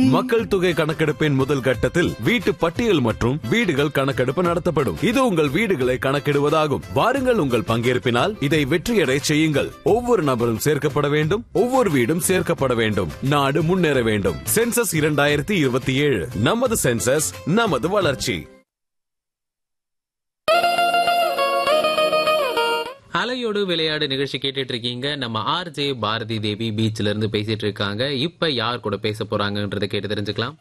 மக்கள் தொகை கணக்கெடுப்பின் முதல் கட்டத்தில் வீட்டு பட்டியல் மற்றும் வீடுகள் கணக்கெடுப்பு நடத்தப்படும் இது உங்கள் வீடுகளை கணக்கிடுவதாகும் வாருங்கள் உங்கள் பங்கேற்பினால் இதை வெற்றியடை செய்யுங்கள் ஒவ்வொரு நபரும் சேர்க்கப்பட வேண்டும் ஒவ்வொரு வீடும் சேர்க்கப்பட வேண்டும் நாடு முன்னேற வேண்டும் சென்சஸ் இரண்டாயிரத்தி இருபத்தி ஏழு நமது சென்சஸ் நமது வளர்ச்சி அலையோடு விளையாடு நிகழ்ச்சி கேட்டுட்டு இருக்கீங்க நம்ம ஆர்ஜே பாரதி தேவி பீச்ல இருந்து பேசிட்டு இருக்காங்க இப்ப யார் கூட பேச போறாங்கன்றதை கேட்டு தெரிஞ்சுக்கலாம்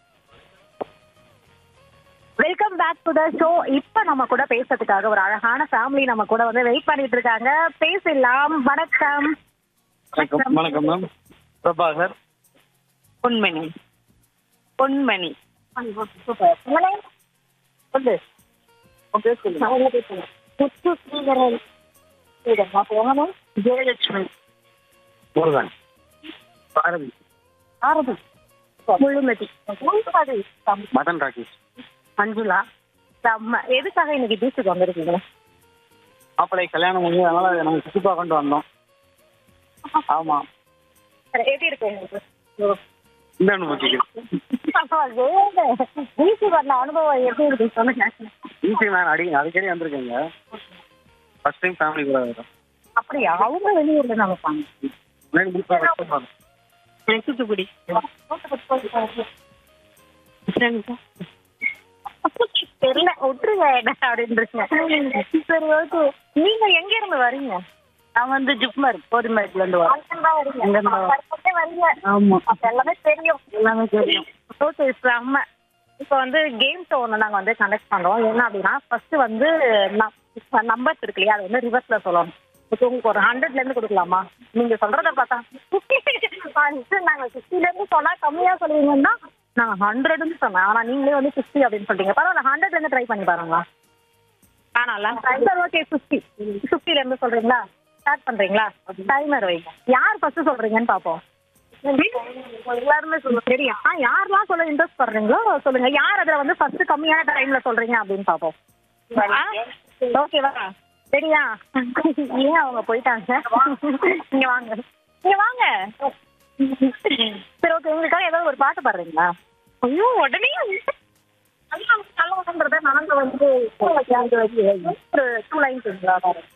welcome back to the show இப்ப நம்ம கூட பேசுறதுக்காக ஒரு அழகான ஃபேமிலி நம்ம கூட வந்து வெயிட் பண்ணிட்டு இருக்காங்க பேசலாம் வணக்கம் வணக்கம் வணக்கம் மேம் பிரபாகர் பொன்மணி பொன்மணி சூப்பர் உங்களே சொல்லு உங்க பேர் சொல்லுங்க. அவங்க பேர் சொல்லுங்க. முத்து ஸ்ரீதரன் ஸ்ரீதரன் அப்ப உங்க name? ஜெயலட்சுமி முருகன் பாரதி ஆரதி முழுமதி முழுமதி சம்- மதன் ராகேஷ் மஞ்சுளா செம்ம எதுக்காக இன்னைக்கு பீச்சுக்கு வந்திருக்கீங்க மாப்பிள்ளை கல்யாணம் பண்ணி அதனால நாங்கள் சுற்றி பார்க்கட்டு வந்தோம் ஆமா எப்படி இருக்கு உங்களுக்கு இந்த அனுபவிக்கிறேன் பீச்சுக்கு வந்த அனுபவம் எப்படி இருக்கு சொல்லுங்க ஈஸி நான் அடி அடிக்கடி வந்திருக்கேங்க ஃபர்ஸ்ட் டைம் ஃபேமிலி கூட இருக்கோம் அப்படியா அவங்க வெளியூர்ல நினைப்பாங்க முன்னாடி முடிச்சா first time வந்தோம். தூத்துக்குடி தெரியல விட்டுருங்க என்ன அப்படின்றீங்க சரி ஓகே நீங்க எங்க இருந்து வரீங்க நான் வந்து ஜிப்மர் கோதுமேட்ல இருந்து வரீங்க ஆமா அப்ப எல்லாமே தெரியும் எல்லாமே தெரியும் ஓகே செம்ம இப்போ வந்து கேம் ஷோ ஒன்று நாங்கள் வந்து கண்டக்ட் பண்ணுறோம் என்ன அப்படின்னா ஃபர்ஸ்ட் வந்து நம்பர்ஸ் இருக்கு இல்லையா அது வந்து ரிவர்ஸ்ல சொல்லணும் இப்போ உங்களுக்கு ஒரு ஹண்ட்ரட்ல இருந்து கொடுக்கலாமா நீங்க சொல்றத பார்த்தா நாங்க சிக்ஸ்டில இருந்து சொன்னா கம்மியா சொல்லுவீங்கன்னா நாங்க ஹண்ட்ரட்னு சொன்னேன் ஆனா நீங்களே வந்து சிக்ஸ்டி அப்படின்னு சொல்றீங்க பரவாயில்ல ஹண்ட்ரட்ல இருந்து ட்ரை பண்ணி பாருங்களா ஆனால சரி ஓகே ஃபிஃப்டி ஃபிஃப்டில இருந்து சொல்றீங்களா ஸ்டார்ட் பண்றீங்களா டைமர் வைங்க யார் ஃபர்ஸ்ட் சொல்றீங்கன்னு பாப்போம் எல்லாருமே சொல்லுங்க சரியா ஆ யாரெல்லாம் சொல்ல இன்ட்ரெஸ்ட் பண்றீங்களோ சொல்லுங்க யார் அதுல வந்து ஃபர்ஸ்ட் கம்மியான டைம்ல சொல்றீங்க அப்படின்னு பாப்போம் ஓகேவா சரியா ஏன் அவங்க போயிட்டாங்க இங்க வாங்க இங்க வாங்க சரி ஓகே உங்களுக்காக ஏதாவது ஒரு பாட்டு பாடுறீங்களா ஐயோ உடனே நல்லவன்றத நாங்க வந்து ஒரு டூ லைன்ஸ்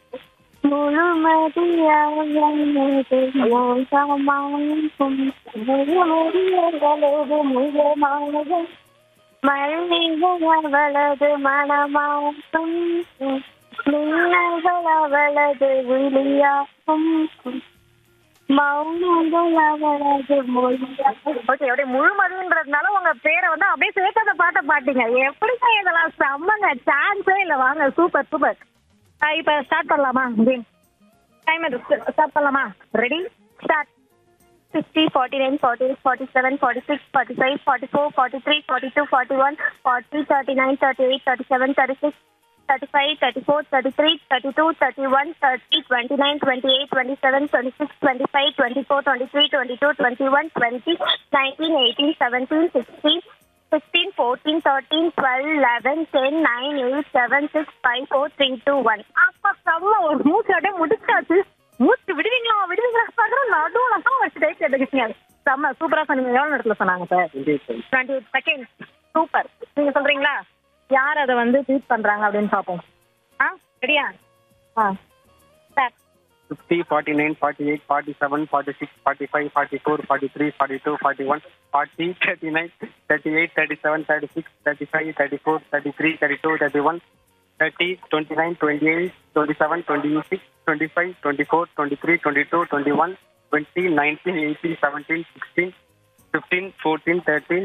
மல்லிகளது மனமாகும் மின்னல்கள் அவளது விழியாகும் மௌனங்கள் அவளது மொழியாகும் ஓகே அப்படியே முழுமதின்றதுனால உங்க பேரை வந்து அப்படியே சேர்த்து அந்த பாட்டை பாட்டீங்க எப்படிங்க இதெல்லாம் செம்மங்க சான்ஸே இல்லை வாங்க சூப்பர் சூப்பர் இப்போ ஸ்டார்ட் பண்ணலாமா டைம் ஸ்டார்ட் பண்ணலாமா ready start sixty forty nine forty eight forty seven forty six forty five forty four forty three forty two forty one forty thirty nine thirty eight thirty seven thirty six thirty five thirty four thirty three thirty two thirty one thirty twenty nine twenty eight twenty seven twenty six twenty five twenty four twenty three twenty two twenty one twenty nineteen eighteen seventeen sixteen sixteen fourteen thirteen twelve eleven ten nine eight seven six five four three two one அப்பா செம்ம ஒரு மூச்சு அப்படியே முடிச்சாச்சு மூச்சு விடுவீங்களா விடுவீங்களா பார்க்குறோம் நடுவில் தான் வச்சு டைப் எடுத்துக்கிட்டீங்க செம்ம சூப்பராக சொன்னீங்க எவ்வளோ நேரத்தில் சொன்னாங்க sir twenty eight second super நீங்கள் சொல்கிறீங்களா யார் அதை வந்து ட்வீட் பண்ணுறாங்க அப்படின்னு பார்ப்போம் ஆ ரெடியா ஆ sir fifty forty nine forty eight forty seven forty six forty five forty four forty three forty two forty one forty thirty nine thirty eight thirty seven thirty six thirty five thirty four thirty three thirty two thirty one thirty twenty nine twenty eight twenty seven twenty six twenty five twenty four twenty three twenty two twenty one twenty nineteen eighteen seventeen sixteen fifteen fourteen thirteen